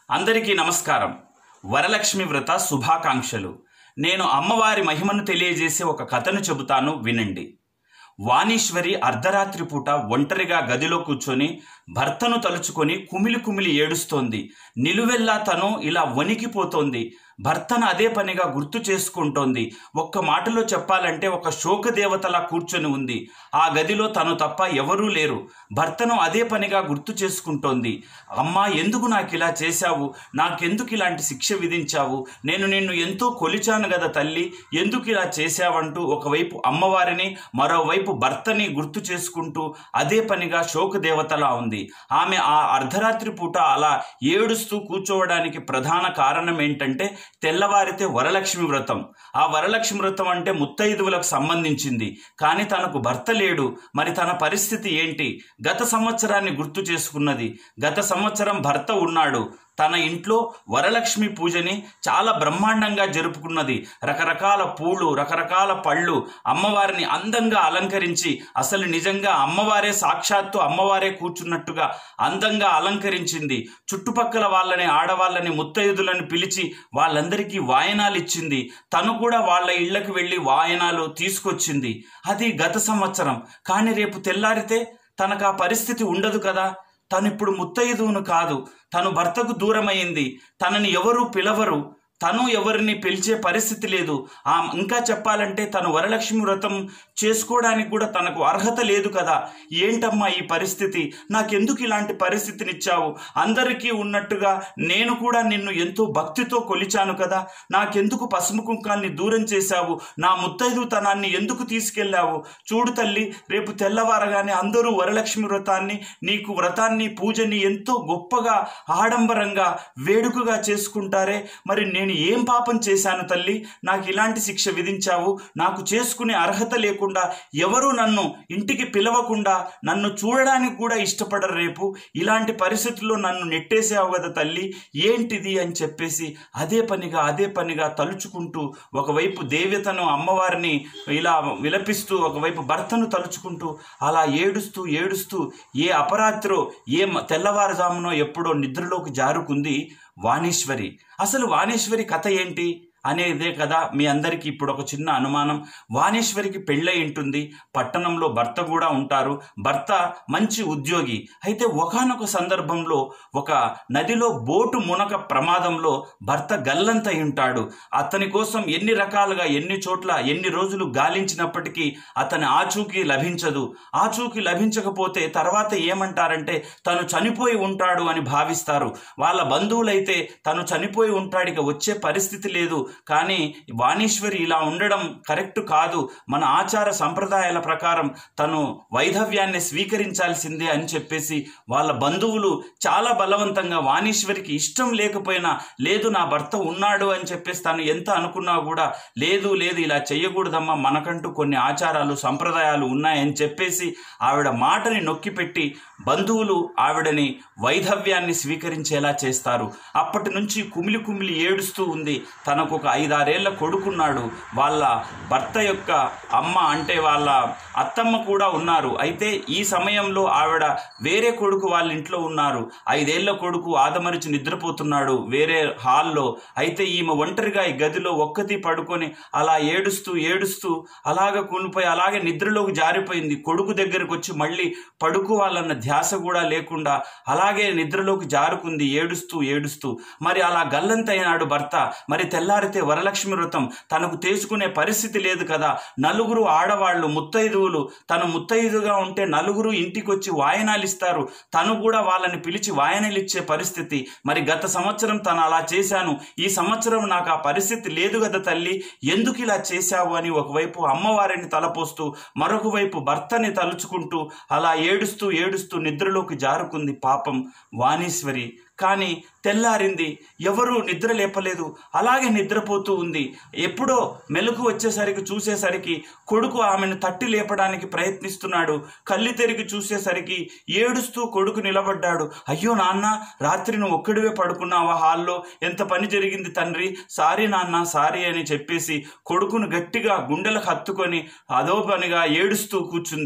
అందరికీ నమస్కారం వరలక్ష్మి వ్రత శుభాకాంక్షలు నేను అమ్మవారి మహిమను తెలియజేసే ఒక కథను చెబుతాను వినండి వాణీశ్వరి అర్ధరాత్రి పూట ఒంటరిగా గదిలో కూర్చొని భర్తను తలుచుకొని కుమిలి కుమిలి ఏడుస్తోంది నిలువెల్లా తను ఇలా వణికిపోతోంది భర్తను అదే పనిగా గుర్తు చేసుకుంటోంది ఒక్క మాటలో చెప్పాలంటే ఒక శోక దేవతలా కూర్చొని ఉంది ఆ గదిలో తను తప్ప ఎవరూ లేరు భర్తను అదే పనిగా గుర్తు చేసుకుంటోంది అమ్మా ఎందుకు నాకు ఇలా చేశావు నాకెందుకు ఇలాంటి శిక్ష విధించావు నేను నిన్ను ఎంతో కొలిచాను కదా తల్లి ఎందుకు ఇలా చేశావంటూ ఒకవైపు అమ్మవారిని మరోవైపు భర్తని గుర్తు చేసుకుంటూ అదే పనిగా శోక దేవతలా ఉంది ఆమె ఆ అర్ధరాత్రి పూట అలా ఏడుస్తూ కూర్చోవడానికి ప్రధాన కారణం ఏంటంటే తెల్లవారితే వరలక్ష్మి వ్రతం ఆ వరలక్ష్మి వ్రతం అంటే ముత్తైదువులకు సంబంధించింది కానీ తనకు భర్త లేడు మరి తన పరిస్థితి ఏంటి గత సంవత్సరాన్ని గుర్తు చేసుకున్నది గత సంవత్సరం భర్త ఉన్నాడు తన ఇంట్లో వరలక్ష్మి పూజని చాలా బ్రహ్మాండంగా జరుపుకున్నది రకరకాల పూలు రకరకాల పళ్ళు అమ్మవారిని అందంగా అలంకరించి అసలు నిజంగా అమ్మవారే సాక్షాత్తు అమ్మవారే కూర్చున్నట్టుగా అందంగా అలంకరించింది చుట్టుపక్కల వాళ్ళని ఆడవాళ్ళని ముత్తైదులను పిలిచి వాళ్ళందరికీ వాయనాలు ఇచ్చింది తను కూడా వాళ్ళ ఇళ్లకు వెళ్ళి వాయనాలు తీసుకొచ్చింది అది గత సంవత్సరం కానీ రేపు తెల్లారితే తనకు ఆ పరిస్థితి ఉండదు కదా తను ఇప్పుడు ముత్తైదువును కాదు తను భర్తకు దూరమైంది తనని ఎవరు పిలవరు తను ఎవరిని పిలిచే పరిస్థితి లేదు ఆ ఇంకా చెప్పాలంటే తను వరలక్ష్మి వ్రతం చేసుకోవడానికి కూడా తనకు అర్హత లేదు కదా ఏంటమ్మా ఈ పరిస్థితి నాకెందుకు ఇలాంటి పరిస్థితినిచ్చావు అందరికీ ఉన్నట్టుగా నేను కూడా నిన్ను ఎంతో భక్తితో కొలిచాను కదా నాకెందుకు పసుపు కుంకాల్ని దూరం చేశావు నా ముత్తైదుతనాన్ని ఎందుకు తీసుకెళ్ళావు చూడు తల్లి రేపు తెల్లవారగానే అందరూ వరలక్ష్మి వ్రతాన్ని నీకు వ్రతాన్ని పూజని ఎంతో గొప్పగా ఆడంబరంగా వేడుకగా చేసుకుంటారే మరి నేను ఏం పాపం చేశాను తల్లి నాకు ఇలాంటి శిక్ష విధించావు నాకు చేసుకునే అర్హత లేకుండా ఎవరు నన్ను ఇంటికి పిలవకుండా నన్ను చూడడానికి కూడా ఇష్టపడరు రేపు ఇలాంటి పరిస్థితుల్లో నన్ను నెట్టేసావు కదా తల్లి ఏంటిది అని చెప్పేసి అదే పనిగా అదే పనిగా తలుచుకుంటూ ఒకవైపు దేవతను అమ్మవారిని ఇలా విలపిస్తూ ఒకవైపు భర్తను తలుచుకుంటూ అలా ఏడుస్తూ ఏడుస్తూ ఏ అపరాత్రో ఏ మ- తెల్లవారుజామునో ఎప్పుడో నిద్రలోకి జారుకుంది వాణీశ్వరి అసలు వాణీశ్వరి కథ ఏంటి అనేదే కదా మీ అందరికీ ఇప్పుడు ఒక చిన్న అనుమానం వాణేశ్వరికి పెళ్ళై ఉంటుంది పట్టణంలో భర్త కూడా ఉంటారు భర్త మంచి ఉద్యోగి అయితే ఒకానొక సందర్భంలో ఒక నదిలో బోటు మునక ప్రమాదంలో భర్త గల్లంతై ఉంటాడు అతని కోసం ఎన్ని రకాలుగా ఎన్ని చోట్ల ఎన్ని రోజులు గాలించినప్పటికీ అతని ఆచూకీ లభించదు ఆచూకీ లభించకపోతే తర్వాత ఏమంటారంటే తను చనిపోయి ఉంటాడు అని భావిస్తారు వాళ్ళ బంధువులైతే తను చనిపోయి ఉంటాడు ఇక వచ్చే పరిస్థితి లేదు కానీ వాణీశ్వరి ఇలా ఉండడం కరెక్ట్ కాదు మన ఆచార సంప్రదాయాల ప్రకారం తను వైధవ్యాన్ని స్వీకరించాల్సిందే అని చెప్పేసి వాళ్ళ బంధువులు చాలా బలవంతంగా వాణీశ్వరికి ఇష్టం లేకపోయినా లేదు నా భర్త ఉన్నాడు అని చెప్పేసి తను ఎంత అనుకున్నా కూడా లేదు లేదు ఇలా చెయ్యకూడదమ్మా మనకంటూ కొన్ని ఆచారాలు సంప్రదాయాలు ఉన్నాయని చెప్పేసి ఆవిడ మాటని నొక్కిపెట్టి బంధువులు ఆవిడని వైధవ్యాన్ని స్వీకరించేలా చేస్తారు అప్పటి నుంచి కుమిలి కుమిలి ఏడుస్తూ ఉంది తనకు ఒక ఐదారేళ్ల కొడుకున్నాడు వాళ్ళ భర్త యొక్క అమ్మ అంటే వాళ్ళ అత్తమ్మ కూడా ఉన్నారు అయితే ఈ సమయంలో ఆవిడ వేరే కొడుకు వాళ్ళ ఇంట్లో ఉన్నారు ఐదేళ్ల కొడుకు ఆదమరిచి నిద్రపోతున్నాడు వేరే హాల్లో అయితే ఈమె ఒంటరిగా ఈ గదిలో ఒక్కతి పడుకొని అలా ఏడుస్తూ ఏడుస్తూ అలాగ కూలిపోయి అలాగే నిద్రలోకి జారిపోయింది కొడుకు దగ్గరకు వచ్చి మళ్ళీ పడుకోవాలన్న ధ్యాస కూడా లేకుండా అలాగే నిద్రలోకి జారుకుంది ఏడుస్తూ ఏడుస్తూ మరి అలా గల్లంతైనాడు భర్త మరి తెల్లారితే వరలక్ష్మి వ్రతం తనకు తీసుకునే పరిస్థితి లేదు కదా నలుగురు ఆడవాళ్ళు ముత్తైదువులు తను ముత్తైదుగా ఉంటే నలుగురు ఇంటికి వచ్చి వాయనాలు ఇస్తారు తను కూడా వాళ్ళని పిలిచి వాయనాలు ఇచ్చే పరిస్థితి మరి గత సంవత్సరం తను అలా చేశాను ఈ సంవత్సరం నాకు ఆ పరిస్థితి లేదు కదా తల్లి ఎందుకు ఇలా చేశావు అని ఒకవైపు అమ్మవారిని తలపోస్తూ మరొక వైపు భర్తని తలుచుకుంటూ అలా ఏడుస్తూ ఏడుస్తూ నిద్రలోకి జారుకుంది పాపం వాణీశ్వరి కానీ తెల్లారింది ఎవరూ నిద్ర లేపలేదు అలాగే నిద్రపోతూ ఉంది ఎప్పుడో మెలకు వచ్చేసరికి చూసేసరికి కొడుకు ఆమెను తట్టి లేపడానికి ప్రయత్నిస్తున్నాడు కళ్ళు తెరిగి చూసేసరికి ఏడుస్తూ కొడుకు నిలబడ్డాడు అయ్యో నాన్న రాత్రి నువ్వు ఒక్కడివే పడుకున్నావా హాల్లో ఎంత పని జరిగింది తండ్రి సారీ నాన్న సారీ అని చెప్పేసి కొడుకును గట్టిగా గుండెలకు హత్తుకొని అదో పనిగా ఏడుస్తూ కూర్చుంది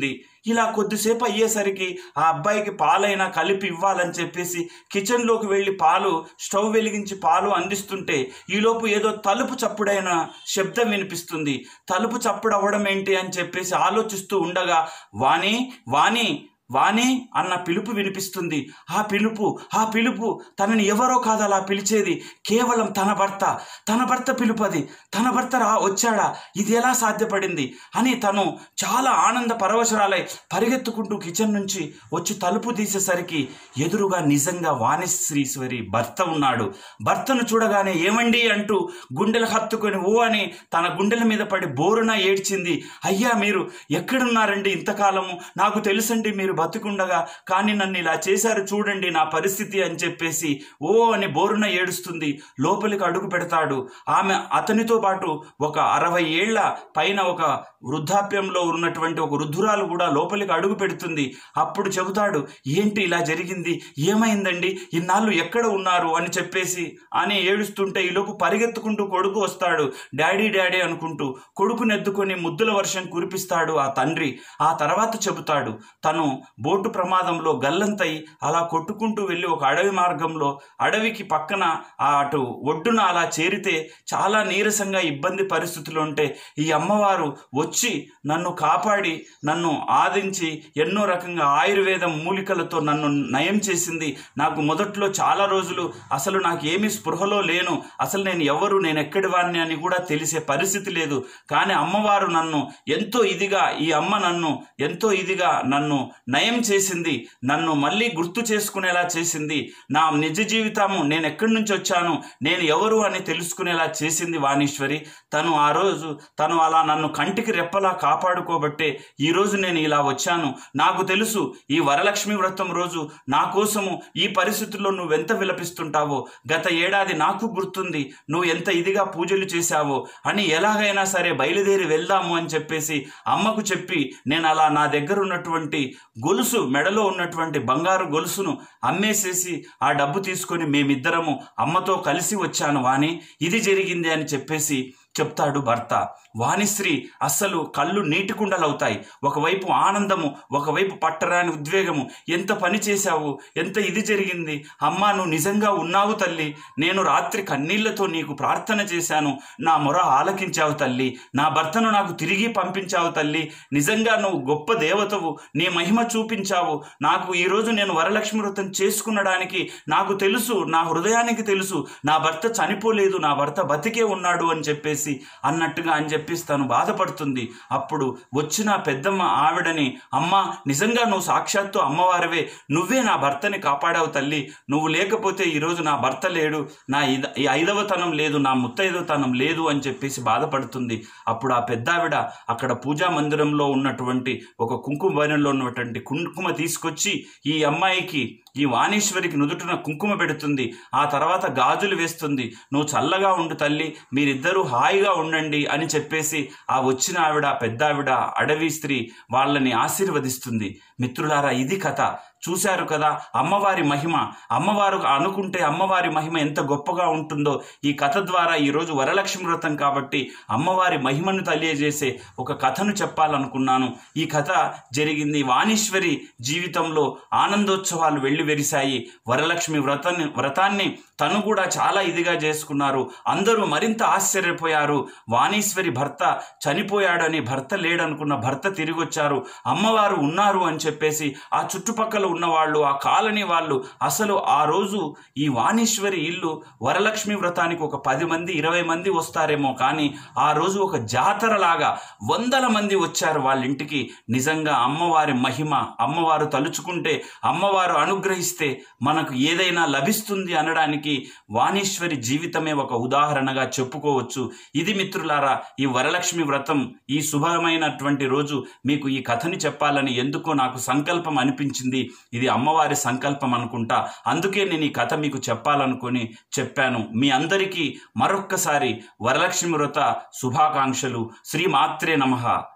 ఇలా కొద్దిసేపు అయ్యేసరికి ఆ అబ్బాయికి పాలైనా కలిపి ఇవ్వాలని చెప్పేసి కిచెన్లోకి వెళ్ళి పాలు స్టవ్ వెలిగించి పాలు అందిస్తుంటే ఈలోపు ఏదో తలుపు చప్పుడైన శబ్దం వినిపిస్తుంది తలుపు చప్పుడు అవ్వడం ఏంటి అని చెప్పేసి ఆలోచిస్తూ ఉండగా వాణి వాణి వాణి అన్న పిలుపు వినిపిస్తుంది ఆ పిలుపు ఆ పిలుపు తనని ఎవరో కాదు అలా పిలిచేది కేవలం తన భర్త తన భర్త పిలుపు అది తన భర్త రా వచ్చాడా ఇది ఎలా సాధ్యపడింది అని తను చాలా ఆనంద పరవశరాలై పరిగెత్తుకుంటూ కిచెన్ నుంచి వచ్చి తలుపు తీసేసరికి ఎదురుగా నిజంగా వాణిశ్రీశ్వరి భర్త ఉన్నాడు భర్తను చూడగానే ఏమండి అంటూ గుండెలు హత్తుకొని ఓ అని తన గుండెల మీద పడి బోరున ఏడ్చింది అయ్యా మీరు ఎక్కడున్నారండి ఇంతకాలము నాకు తెలుసండి మీరు బతికుండగా కానీ నన్ను ఇలా చేశారు చూడండి నా పరిస్థితి అని చెప్పేసి ఓ అని బోరున ఏడుస్తుంది లోపలికి అడుగు పెడతాడు ఆమె అతనితో పాటు ఒక అరవై ఏళ్ల పైన ఒక వృద్ధాప్యంలో ఉన్నటువంటి ఒక వృద్ధురాలు కూడా లోపలికి అడుగు పెడుతుంది అప్పుడు చెబుతాడు ఏంటి ఇలా జరిగింది ఏమైందండి ఇన్నాళ్ళు ఎక్కడ ఉన్నారు అని చెప్పేసి అని ఏడుస్తుంటే ఈలోపు పరిగెత్తుకుంటూ కొడుకు వస్తాడు డాడీ డాడీ అనుకుంటూ కొడుకుని ఎత్తుకొని ముద్దుల వర్షం కురిపిస్తాడు ఆ తండ్రి ఆ తర్వాత చెబుతాడు తను బోటు ప్రమాదంలో గల్లంతై అలా కొట్టుకుంటూ వెళ్ళి ఒక అడవి మార్గంలో అడవికి పక్కన ఆ అటు ఒడ్డున అలా చేరితే చాలా నీరసంగా ఇబ్బంది పరిస్థితులు ఉంటే ఈ అమ్మవారు వచ్చి నన్ను కాపాడి నన్ను ఆదించి ఎన్నో రకంగా ఆయుర్వేదం మూలికలతో నన్ను నయం చేసింది నాకు మొదట్లో చాలా రోజులు అసలు నాకు ఏమీ స్పృహలో లేను అసలు నేను ఎవరు నేను ఎక్కడి వాడిని అని కూడా తెలిసే పరిస్థితి లేదు కానీ అమ్మవారు నన్ను ఎంతో ఇదిగా ఈ అమ్మ నన్ను ఎంతో ఇదిగా నన్ను నయం చేసింది నన్ను మళ్ళీ గుర్తు చేసుకునేలా చేసింది నా నిజ జీవితము నేను ఎక్కడి నుంచి వచ్చాను నేను ఎవరు అని తెలుసుకునేలా చేసింది వాణీశ్వరి తను ఆ రోజు తను అలా నన్ను కంటికి రెప్పలా కాపాడుకోబట్టే ఈ రోజు నేను ఇలా వచ్చాను నాకు తెలుసు ఈ వరలక్ష్మి వ్రతం రోజు నా కోసము ఈ పరిస్థితుల్లో నువ్వు ఎంత విలపిస్తుంటావో గత ఏడాది నాకు గుర్తుంది నువ్వు ఎంత ఇదిగా పూజలు చేశావో అని ఎలాగైనా సరే బయలుదేరి వెళ్దాము అని చెప్పేసి అమ్మకు చెప్పి నేను అలా నా దగ్గర ఉన్నటువంటి గొలుసు మెడలో ఉన్నటువంటి బంగారు గొలుసును అమ్మేసేసి ఆ డబ్బు తీసుకొని మేమిద్దరము అమ్మతో కలిసి వచ్చాను వాణి ఇది జరిగింది అని చెప్పేసి చెప్తాడు భర్త వాణిశ్రీ అస్సలు కళ్ళు నీటికుండలవుతాయి ఒకవైపు ఆనందము ఒకవైపు పట్టరాని ఉద్వేగము ఎంత పని చేశావు ఎంత ఇది జరిగింది అమ్మా నువ్వు నిజంగా ఉన్నావు తల్లి నేను రాత్రి కన్నీళ్లతో నీకు ప్రార్థన చేశాను నా మొర ఆలకించావు తల్లి నా భర్తను నాకు తిరిగి పంపించావు తల్లి నిజంగా నువ్వు గొప్ప దేవతవు నీ మహిమ చూపించావు నాకు ఈరోజు నేను వరలక్ష్మి వ్రతం చేసుకునడానికి నాకు తెలుసు నా హృదయానికి తెలుసు నా భర్త చనిపోలేదు నా భర్త బతికే ఉన్నాడు అని చెప్పేసి అన్నట్టుగా అని చెప్పేసి తను బాధపడుతుంది అప్పుడు వచ్చిన పెద్దమ్మ ఆవిడని అమ్మ నిజంగా నువ్వు సాక్షాత్తు అమ్మవారివే నువ్వే నా భర్తని కాపాడావు తల్లి నువ్వు లేకపోతే ఈరోజు నా భర్త లేడు నా ఇద ఈ ఐదవతనం లేదు నా ముత్తైదవతనం లేదు అని చెప్పేసి బాధపడుతుంది అప్పుడు ఆ పెద్దావిడ అక్కడ పూజా మందిరంలో ఉన్నటువంటి ఒక కుంకుమ భవనంలో ఉన్నటువంటి కుంకుమ తీసుకొచ్చి ఈ అమ్మాయికి ఈ వాణీశ్వరికి నుదుటిన కుంకుమ పెడుతుంది ఆ తర్వాత గాజులు వేస్తుంది నువ్వు చల్లగా ఉండు తల్లి మీరిద్దరూ హాయిగా ఉండండి అని చెప్పేసి ఆ వచ్చిన ఆవిడ పెద్ద ఆవిడ అడవి స్త్రీ వాళ్ళని ఆశీర్వదిస్తుంది మిత్రులారా ఇది కథ చూశారు కదా అమ్మవారి మహిమ అమ్మవారు అనుకుంటే అమ్మవారి మహిమ ఎంత గొప్పగా ఉంటుందో ఈ కథ ద్వారా ఈరోజు వరలక్ష్మి వ్రతం కాబట్టి అమ్మవారి మహిమను తెలియజేసే ఒక కథను చెప్పాలనుకున్నాను ఈ కథ జరిగింది వాణీశ్వరి జీవితంలో ఆనందోత్సవాలు వెళ్ళి వెరిశాయి వరలక్ష్మి వ్రతాన్ని వ్రతాన్ని తను కూడా చాలా ఇదిగా చేసుకున్నారు అందరూ మరింత ఆశ్చర్యపోయారు వాణీశ్వరి భర్త చనిపోయాడని భర్త లేడనుకున్న భర్త తిరిగి వచ్చారు అమ్మవారు ఉన్నారు అని చెప్పేసి ఆ చుట్టుపక్కల ఉన్నవాళ్ళు ఆ కాలనీ వాళ్ళు అసలు ఆ రోజు ఈ వాణీశ్వరి ఇల్లు వరలక్ష్మి వ్రతానికి ఒక పది మంది ఇరవై మంది వస్తారేమో కానీ ఆ రోజు ఒక జాతరలాగా వందల మంది వచ్చారు వాళ్ళ ఇంటికి నిజంగా అమ్మవారి మహిమ అమ్మవారు తలుచుకుంటే అమ్మవారు అనుగ్రహిస్తే మనకు ఏదైనా లభిస్తుంది అనడానికి వాణీశ్వరి జీవితమే ఒక ఉదాహరణగా చెప్పుకోవచ్చు ఇది మిత్రులారా ఈ వరలక్ష్మి వ్రతం ఈ శుభమైనటువంటి రోజు మీకు ఈ కథని చెప్పాలని ఎందుకో నాకు సంకల్పం అనిపించింది ఇది అమ్మవారి సంకల్పం అనుకుంటా అందుకే నేను ఈ కథ మీకు చెప్పాలనుకొని చెప్పాను మీ అందరికీ మరొక్కసారి వరలక్ష్మి వ్రత శుభాకాంక్షలు శ్రీ మాత్రే నమః